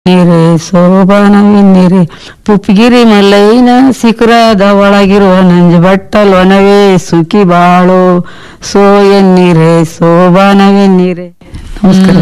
ನೀರೆ ಶೋಭಾನವೆನ್ನಿರೆ ಪುಪ್ಗಿರಿ ಮಲ್ಲೈನ ಶಿಖರದ ಒಳಗಿರುವ ನಂಜ ಬಟ್ಟಲ್ ಒನವೇ ಸುಖಿ ಬಾಳು ಸೋ ಎನ್ನಿರೆ ಶೋಭಾನವೆನ್ನಿರೆ ನಮಸ್ಕಾರ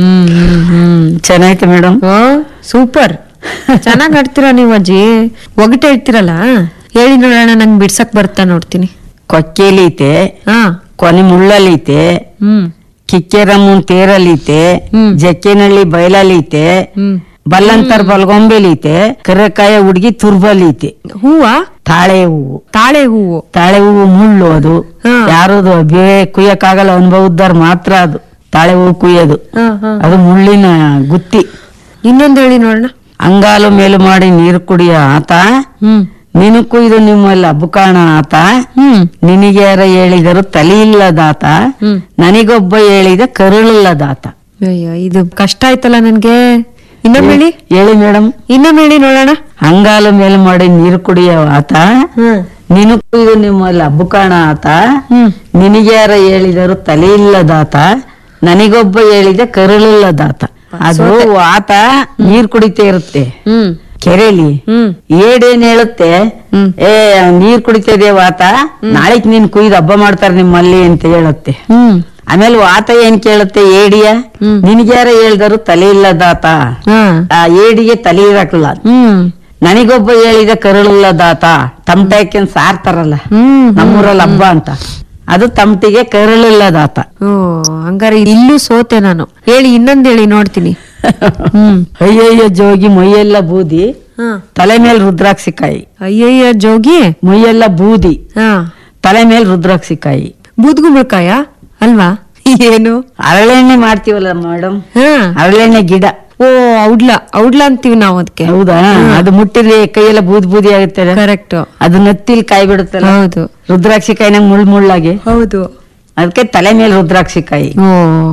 ಚೆನ್ನಾಯ್ತು ಮೇಡಮ್ ಓ ಸೂಪರ್ ಚೆನ್ನಾಗ್ ಆಡ್ತೀರಾ ನೀವು ಅಜ್ಜಿ ಒಗಟು ಹೇಳ್ತಿರಲ್ಲ ಹೇಳಿ ನೋಡೋಣ ನಂಗೆ ಬಿಡ್ಸಕ್ ಬರ್ತಾ ನೋಡ್ತೀನಿ ಕೊಕ್ಕೆಲೀತೆ ಹಾ ಕೊನೆ ಮುಳ್ಳಲೀತೆ ಹ್ಮ್ ಕಿಕ್ಕೆರಮ್ಮನ್ ತೇರಲೀತೆ ಹ್ಮ್. ಜಕ್ಕೆನಹಳ್ಳಿ ಬಯಲಲೀತೆ ಹ್ಮ್ ಬಲ್ಲಂತರ್ ಬಲ್ಗೊಂಬೆಲೀತೆ ಕರೆಕಾಯ ಹುಡ್ಗಿ ತುರ್ಬಲೀತೆ ಹೂವ ತಾಳೆ ಹೂವು ತಾಳೆ ಹೂವು ತಾಳೆ ಹೂವು ಮುಳ್ಳು ಅದು ಹಾ. ಯಾರದು ಬೇ ಕುಯ್ಯಕ್ಕಾಗಲ್ಲ ಅನುಭವದ್ದಾರ ಮಾತ್ರ ಅದು ತಾಳೆ ಹೂವು ಕುಯ್ಯೋದು ಹಾ ಹಾ ಅದು ಮುಳ್ಳಿನ ಗುತ್ತಿ ಇನ್ನೊಂದ್ ಹೇಳಿ ನೋಡೋಣ ಅಂಗಾಲು ಮೇಲು ಮಾಡಿ ನೀರು ಕುಡಿಯ ಆತ ಹ್ಮ್ ನೀನು ಕುಯ್ದು ನಿಮ್ಮಲ್ಲಿ ಹಬ್ಬಕಾಣ ಆತ ಹ್ಮ್ ನಿನಗ್ಯಾರ ಹೇಳಿದರು ತಲೆ ಇಲ್ಲದಾತ ಹ್ಮ್ ನನಗೊಬ್ಬ ಹೇಳಿದ ಕರುಳಿಲ್ಲದಾತ ಅಯ್ಯೋ ಇದು ಕಷ್ಟ ಆಯ್ತಲ್ಲ ನನ್ಗೆ ಇನ್ನೊಮ್ಮೆ ಹೇಳಿ ಹೇಳಿ ಮೇಡಮ್ ಇನ್ನೊಮ್ಮೆ ಹೇಳಿ ನೋಡೋಣ ಅಂಗಾಲು ಮೇಲು ಮಾಡಿ ನೀರು ಕುಡಿಯ ಆತ ಹ್ಮ್ ನೀನು ಕುಯ್ದು ನಿಮ್ಮಲ್ಲಿ ಹಬ್ಬಕಾಣ ಆತ ಹ್ಮ್ ನಿನಗ್ಯಾರ ಹೇಳಿದರು ತಲೆ ಇಲ್ಲದಾತ ನನಗೊಬ್ಬ ಹೇಳಿದ ಕರುಳಿಲ್ಲದಾತ ಅದು ಆತ ನೀರ್ ಕುಡಿತಾ ಇರುತ್ತೆ ಹ್ಮ್ ಕೆರೆಲಿ ಹ್ಮ್ ಏಡೇನ್ ಹೇಳುತ್ತೆ ಹ್ಮ್. ಏ ನೀರ್ ಕುಡಿತಿದೆ ವಾತ ನಾಳೆಗ್ ನೀನ್ ಕುಯ್ದು ಹಬ್ಬ ಮಾಡ್ತಾರ ನಿಮ್ಮಲ್ಲಿ ಅಂತ ಹೇಳುತ್ತೆ ಹ್ಮ್ ಆಮೇಲೆ ವಾತ ಏನ್ ಕೇಳುತ್ತೆ ಏಡಿಯ ಹ್ಮ್. ನಿನ್ಗ್ಯಾರ ಹೇಳ್ದರು ತಲೆ ಇಲ್ಲದಾತ ಹಾ ಆ ಏಡಿಗೆ ತಲೆ ಇರಕ್ಲ ಹ್ಮ್ ನನಗೊಬ್ಬ ಹೇಳಿದ ಕರುಳಿಲ್ಲದಾತ ತಮಟೆಕನ್ ಸಾರ್ತಾರಲ್ಲ ಹ್ಮ್ ನಮ್ಮೂರಲ್ಲಿ ಹಬ್ಬ ಅಂತ ಅದು ತಮಟಿಗೆ ಕರುಳಿಲ್ಲದಾತ ಓ ಹಂಗಾರೆ ಇಲ್ಲೂ ಸೋತೆ ನಾನು ಹೇಳಿ ಇನ್ನೊಂದ್ ಹೇಳಿ ನೋಡ್ತೀನಿ ಹ್ಮ್ ಅಯ್ಯಯ್ಯ ಜೋಗಿ ಮೈಯೆಲ್ಲ ಬೂದಿ ಹಾ ತಲೆ ಮೇಲೆ ರುದ್ರಾಕ್ಷಿಕಾಯಿ ಅಯ್ಯಯ್ಯ ಜೋಗಿ ಮೈಯೆಲ್ಲ ಬೂದಿ ಹಾ ತಲೆ ಮೇಲೆ ರುದ್ರಾಕ್ಷಿಕಾಯಿ ಬೂದ್ಗುಂಬಳಕಾಯ ಅಲ್ವಾ ಏನು ಹರಳೆಣ್ಣೆ ಮಾಡ್ತೀವಲ್ಲ ಮೇಡಮ್ ಹಾ ಹರಳೆಣ್ಣೆ ಗಿಡ ಓ ಔಡ್ಲ ಔಡ್ಲ ಅಂತೀವಿ ನಾವು ಅದಕ್ಕೆ ಹೌದಾ ಅದು ಮುಟ್ಟಿದ್ರೆ ಕೈಯೆಲ್ಲ ಬೂದಿ ಬೂದಿ ಆಗುತ್ತೆ ಕರೆಕ್ಟ್ ಅದು ನತ್ತಿಲ್ ಕಾಯಿ ಬಿಡುತ್ತಲ್ಲ ಹೌದು ರುದ್ರಾಕ್ಷಿಕಾಯಿನ ಮುಳ್ ಮುಳ್ಳಾಗಿ ಹೌದು ಅದಕ್ಕೆ ತಲೆ ಮೇಲೆ ರುದ್ರಾಕ್ಷಿಕಾಯಿ ಓ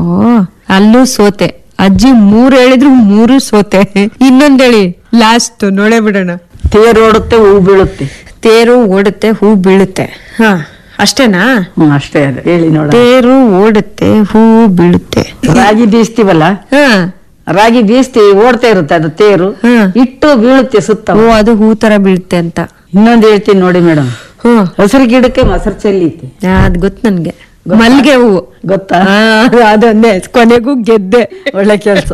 ಅಲ್ಲೂ ಸೋತೆ ಅಜ್ಜಿ ಮೂರ್ ಹೇಳಿದ್ರು ಮೂರು ಸೋತೆ ಇನ್ನೊಂದ್ ಹೇಳಿ ಲಾಸ್ಟ್ ನೋಡೇ ಬಿಡೋಣ ತೇರು ಓಡುತ್ತೆ ಹೂ ಬೀಳುತ್ತೆ ತೇರು ಓಡುತ್ತೆ ಹೂ ಬೀಳುತ್ತೆ ಹಾ ಅಷ್ಟೇನಾ ಹ್ಮ್ ಅಷ್ಟೇ ಅದು ಹೇಳಿ ನೋಡ ತೇರು ಓಡುತ್ತೆ ಹೂ ಬೀಳುತ್ತೆ ರಾಗಿ ಬೀಸ್ತೀವಲ್ಲ ಹಾ ರಾಗಿ ಬೀಸ್ತೀವಿ ಓಡ್ತಾ ಇರುತ್ತೆ ಅದು ತೇರು ಹ್ಮ್. ಇಟ್ಟು ಬೀಳುತ್ತೆ ಸುತ್ತ ಓ ಅದು ಹೂ ತರ ಬೀಳುತ್ತೆ ಅಂತ ಇನ್ನೊಂದು ಹೇಳ್ತೀನಿ ನೋಡಿ ಮೇಡಮ್ ಹ್ಮ್ ಹಸಿರು ಗಿಡಕ್ಕೆ ಮೊಸರು ಚೆಲ್ಲೀತಿ ಅದ್ ಗೊತ್ತು ನನ್ಗೆ ಮಲ್ಗೆ ಹೂವು ಗೊತ್ತಾ ಆ, ಅದನ್ನೇ ಕೊನೆಗೂ ಗೆದ್ದೆ ಒಳ್ಳೆ ಕೆಲಸ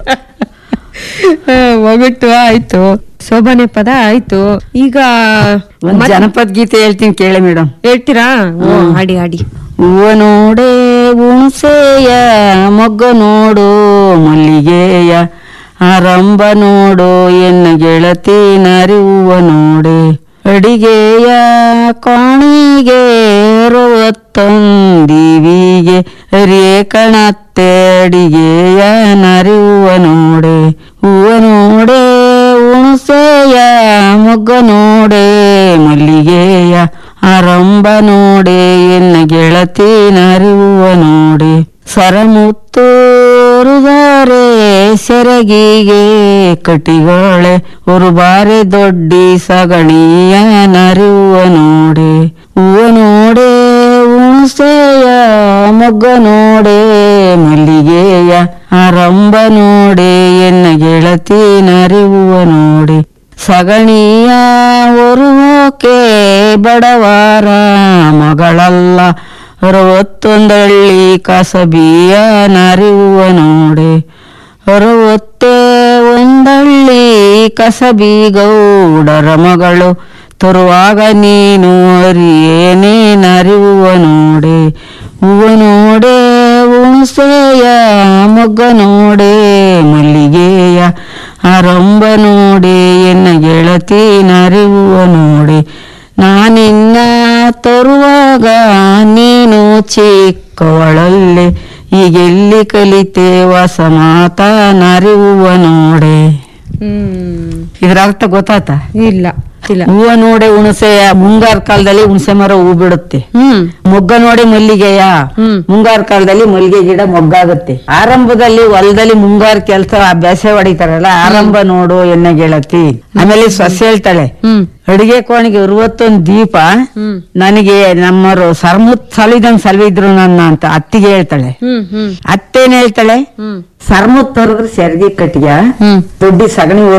ಆ, ಒಗಟು ಆಯ್ತು ಶೋಭನೆ ಪದ ಆಯ್ತು ಈಗ ಒಂದ್ ಮತ್- ಜನಪದ ಗೀತೆ ಹೇಳ್ತೀನಿ ಕೇಳಿ ಮೇಡಮ್ ಹೇಳ್ತೀರಾ ಓ ಆಡಿ ಆಡಿ ಹೂವ ನೋಡೆ ಹುಣಸೆಯ ಮೊಗ್ಗ ನೋಡು ಮಲ್ಲಿಗೆಯ ಆರಂಭ ನೋಡು ಎನ್ನ ಗೆಳತಿ ನರಿ ಹೂವ ನೋಡೆ ಅಡಿಗೆಯ ಕೋಣಿಗೆ ರುವತ್ತೊಂದಿವಿಗೆ ರೇಕಣತ್ತೆ ಅಡಿಗೆಯ ನರಿ ಹೂವ ನೋಡೆ ಹೂವ ನೋಡೆ ಹುಣಸೆಯ ಮೊಗ್ಗ ನೋಡೆ ಮಲ್ಲಿಗೆಯ ಆರಂಭ ನೋಡೆ ಎನ್ನ ಗೆಳತಿ ನರಿಯುವ ನೋಡೆ ಸರಮುತ್ತು ರುದಾರೆ ಸೆರಗಿಗೆ ಕಟಿಗೋಳೆ ಬಾರೆ ದೊಡ್ಡಿ ಸಗಣಿಯ ನರಿಯುವ ನೋಡೆ ಹೂವ ನೋಡೆ ಹುಣಸೆಯ ಮೊಗ್ಗ ನೋಡೆ ಮಲ್ಲಿಗೆಯ ಆರಂಭ ನೋಡೆ ಎನ್ನ ಗೆಳತಿ ನರಿಯುವ ನೋಡೆ ಸಗಣಿಯ ಒರುವೋಕೆ ಬಡವಾರ ಮಗಳಲ್ಲ ಅರವತ್ತೊಂದಳ್ಳಿ ಕಸಬಿಯ ನರಿಯುವ ನೋಡೆ ಅರವತ್ತೇ ಒಂದಳ್ಳಿ ಕಸಬಿ ಗೌಡರ ಮಗಳು ತರುವಾಗ ನೀನು ಅರಿಯೇನೇ ನರಿಯುವ ನೋಡೆ ಹೂವ ನೋಡೆ ಹುಣಸೆಯ ಮೊಗ್ಗ ನೋಡೆ ಮಲ್ಲಿಗೆಯ ಆರಂಭ ನೋಡೆ ಎನ್ನ ಗೆಳತಿ ನರಿಯುವ ನೋಡೆ ನಾನಿನ್ನ ತರುವಾಗ ನೀನು ಚಿಕ್ಕವಳಲ್ಲಿ ಈಗೆಲ್ಲಿ ಕಲಿತೆ ಹೊಸ ಮಾತ ನರಿಯುವ ನೋಡೆ ಹ್ಮ್ ಇದ್ರ ಅರ್ಥ ಗೊತ್ತಾತ ಇಲ್ಲ ಗೊತ್ತಿಲ್ಲ ಹೂವ ನೋಡೆ ಹುಣಸೆಯ ಮುಂಗಾರು ಕಾಲದಲ್ಲಿ ಹುಣಸೆ ಮರ ಹೂ ಬಿಡುತ್ತೆ ಹ್ಮ್ ಮೊಗ್ಗ ನೋಡಿ ಮಲ್ಲಿಗೆಯ ಹ್ಮ್. ಮುಂಗಾರು ಕಾಲದಲ್ಲಿ ಮಲ್ಲಿಗೆ ಗಿಡ ಮೊಗ್ಗಾಗುತ್ತೆ ಆರಂಭದಲ್ಲಿ ಹೊಲದಲ್ಲಿ ಮುಂಗಾರು ಕೆಲಸ ಅಭ್ಯಾಸ ಹೊಡಿತಾರಲ್ಲ ಆರಂಭ ನೋಡು ಎಣ್ಣೆ ಗೆಳತಿ ಆಮೇಲೆ ಸೊಸೆ ಹೇಳ್ತಾಳೆ ಹ್ಮ್ ಅಡಿಗೆ ಕೋಣೆಗೆ ಅರವತ್ತೊಂದು ದೀಪ ಹ್ಮ್ ನನಗೆ ನಮ್ಮರು ಸರ್ಮುತ್ ಸಲಿದಂಗ್ ಸಲ್ವಿದ್ರು ನನ್ನ ಅಂತ ಅತ್ತಿಗೆ ಹೇಳ್ತಾಳೆ ಹ್ಮ್ ಹ್ಮ್ ಅತ್ತೇನ್ ಹೇಳ್ತಾಳೆ ಹ್ಮ್ ಸರ್ಮುತ್ ತರದ್ರೆ ಸೆರ್ಗಿ ಕಟ್ಟಿಗೆ ಹ್ಮ್ ದೊಡ್ಡ ಸಗಣಿ